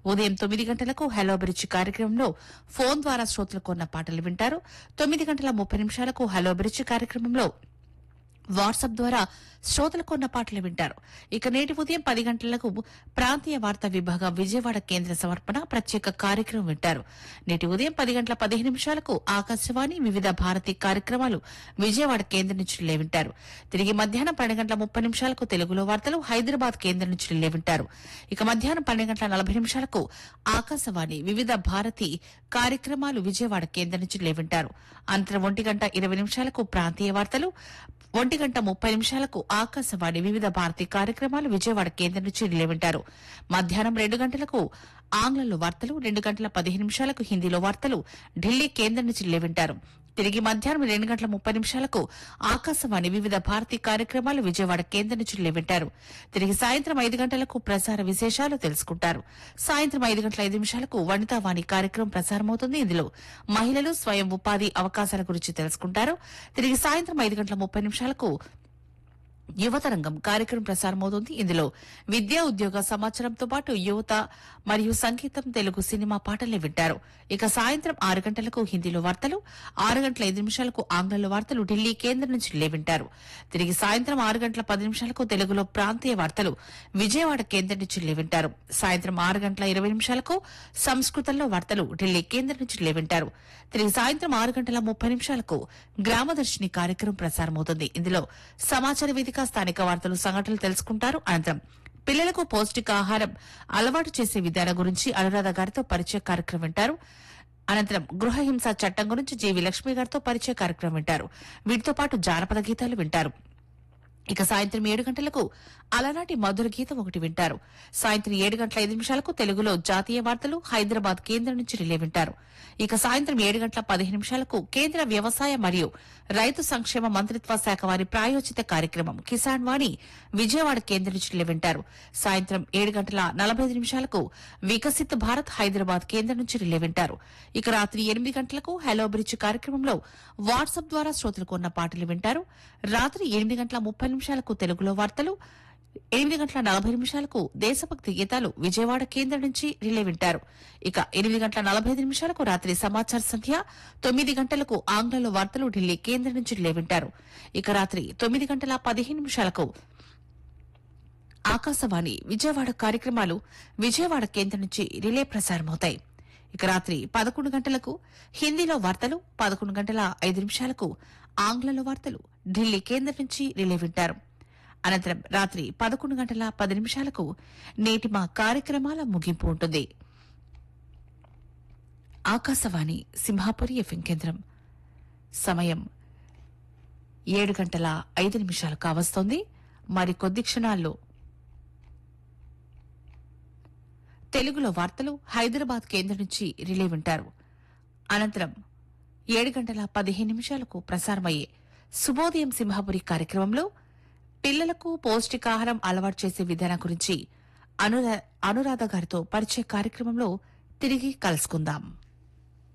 ఉదయం తొమ్మిది గంటలకు హలో బ్రిడ్జ్ కార్యక్రమంలో ఫోన్ ద్వారా శ్రోతలు కొన్న పాటలు వింటారు తొమ్మిది గంటల ముప్పై నిమిషాలకు హలో బ్రిడ్జ్ కార్యక్రమంలో వాట్సాప్ ద్వారా శ్రోతలు కొన్న పాటలు వింటారు ఇక నేటి ఉదయం పది గంటలకు ప్రాంతీయ వార్తా విభాగం విజయవాడ కేంద్ర సమర్పణ ప్రత్యేక కార్యక్రమం వింటారు నేటి ఉదయం పది గంటల పదిహేను నిమిషాలకు ఆకాశవాణి వివిధ భారతి కార్యక్రమాలు విజయవాడ కేంద్రం నుంచి రిలే వింటారు తిరిగి మధ్యాహ్నం పన్నెండు గంటల ముప్పై నిమిషాలకు తెలుగులో వార్తలు హైదరాబాద్ కేంద్రం నుంచి రిలే వింటారు ఇక మధ్యాహ్నం పన్నెండు గంటల నలభై నిమిషాలకు ఆకాశవాణి వివిధ భారతి కార్యక్రమాలు విజయవాడ కేంద్రం నుంచి రిలే వింటారు అనంతరం ఒంటి గంట ఇరవై నిమిషాలకు ప్రాంతీయ వార్తలు ఒంటి గంట ముప్పై నిమిషాలకు ఆకాశవాణి వివిధ భారతి కార్యక్రమాలు విజయవాడ కేంద్రం నుంచి రిలే వింటారు మధ్యాహ్నం రెండు గంటలకు ఆంగ్లంలో వార్తలు రెండు గంటల పదిహేను నిమిషాలకు హిందీలో వార్తలు ఢిల్లీ కేంద్రం నుంచి రిలే వింటారు తిరిగి మధ్యాహ్నం రెండు గంటల ముప్పై నిమిషాలకు ఆకాశవాణి వివిధ భారతి కార్యక్రమాలు విజయవాడ కేంద్రం నుంచి రిలే వింటారు తిరిగి సాయంత్రం ఐదు గంటలకు ప్రసార విశేషాలు తెలుసుకుంటారు సాయంత్రం ఐదు గంటల ఐదు నిమిషాలకు వనితావాణి కార్యక్రమం ప్రసారమవుతుంది ఇందులో మహిళలు స్వయం ఉపాధి అవకాశాల గురించి తెలుసుకుంటారు తిరిగి సాయంత్రం ఐదు గంటల ముప్పై నిమిషాలకు యువతరంగం కార్యక్రమం ప్రసారమవుతుంది ఇందులో విద్యా ఉద్యోగ సమాచారంతో పాటు యువత మరియు సంగీతం తెలుగు సినిమా పాటల్ని వింటారు ఇక సాయంత్రం ఆరు గంటలకు హిందీలో వార్తలు ఆరు గంటల ఐదు నిమిషాలకు ఆంగ్లంలో వార్తలు ఢిల్లీ కేంద్రం నుంచి లే వింటారు తిరిగి సాయంత్రం ఆరు గంటల పది నిమిషాలకు తెలుగులో ప్రాంతీయ వార్తలు విజయవాడ కేంద్రం నుంచి లే వింటారు సాయంత్రం ఆరు గంటల ఇరవై నిమిషాలకు సంస్కృతంలో వార్తలు ఢిల్లీ కేంద్రం నుంచి లే వింటారు తిరిగి సాయంత్రం ఆరు గంటల ముప్పై నిమిషాలకు గ్రామదర్శిని కార్యక్రమం ప్రసారమవుతుంది ఇందులో సమాచార వేదిక స్థానిక వార్తలు సంఘటనలు తెలుసుకుంటారు అనంతరం పిల్లలకు పౌష్టికాహారం అలవాటు చేసే విధానం గురించి అనురాధ గారితో పరిచయ కార్యక్రమం వింటారు అనంతరం గృహహింస చట్టం గురించి జీవి లక్ష్మి గారితో పరిచయ కార్యక్రమం వింటారు వీటితో పాటు జానపద గీతాలు వింటారు ఇక సాయంత్రం ఏడు గంటలకు అలనాటి మధుర గీతం ఒకటి వింటారు సాయంత్రం ఏడు గంటల ఐదు నిమిషాలకు తెలుగులో జాతీయ వార్తలు హైదరాబాద్ కేంద్రం నుంచి రిలే వింటారు ఇక సాయంత్రం ఏడు గంటల పదిహేను నిమిషాలకు కేంద్ర వ్యవసాయ మరియు రైతు సంక్షేమ మంత్రిత్వ శాఖ వారి ప్రాయోజిత కార్యక్రమం కిసాన్ వాణి విజయవాడ కేంద్రం నుంచి రిలే వింటారు సాయంత్రం ఏడు గంటల నలభై ఐదు నిమిషాలకు వికసిత్ భారత్ హైదరాబాద్ కేంద్రం నుంచి రిలే వింటారు ఇక రాత్రి ఎనిమిది గంటలకు హలో బ్రిడ్జ్ కార్యక్రమంలో వాట్సాప్ ద్వారా శ్రోతలకు ఉన్న పాటలు వింటారు రాత్రి ఎనిమిది గంటల ముప్పై నిమిషాలకు తెలుగులో వార్తలు ఎనిమిది గంటల నలభై నిమిషాలకు దేశభక్తి గీతాలు విజయవాడ కేంద్రం నుంచి రిలే వింటారు ఇక ఎనిమిది గంటల నలభై ఐదు నిమిషాలకు రాత్రి సమాచార సంధ్య తొమ్మిది గంటలకు ఆంగ్లంలో వార్తలు ఢిల్లీ కేంద్రం నుంచి రిలే వింటారు ఇక రాత్రి తొమ్మిది గంటల పదిహేను నిమిషాలకు ఆకాశవాణి విజయవాడ కార్యక్రమాలు విజయవాడ కేంద్రం నుంచి రిలే ప్రసారమవుతాయి ఇక రాత్రి పదకొండు గంటలకు హిందీలో వార్తలు పదకొండు గంటల ఐదు నిమిషాలకు ఆంగ్లంలో వార్తలు ఢిల్లీ కేంద్రం నుంచి రిలే వింటారు అనంతరం రాత్రి పదకొండు గంటల పది నిమిషాలకు నేటి మా కార్యక్రమాల ముగింపు ఉంటుంది ఆకాశవాణి సింహాపురి ఎఫ్ఎం కేంద్రం సమయం ఏడు గంటల ఐదు నిమిషాలు కావస్తోంది మరి కొద్ది క్షణాల్లో తెలుగులో వార్తలు హైదరాబాద్ కేంద్రం నుంచి రిలే వింటారు అనంతరం ఏడు గంటల పదిహేను నిమిషాలకు ప్రసారమయ్యే శుభోదయం సింహాపురి కార్యక్రమంలో పిల్లలకు పౌష్టికాహారం అలవాటు చేసే విధానం గురించి అనురా- అనురాధ గారితో పరిచయ కార్యక్రమంలో తిరిగి కలుసుకుందాం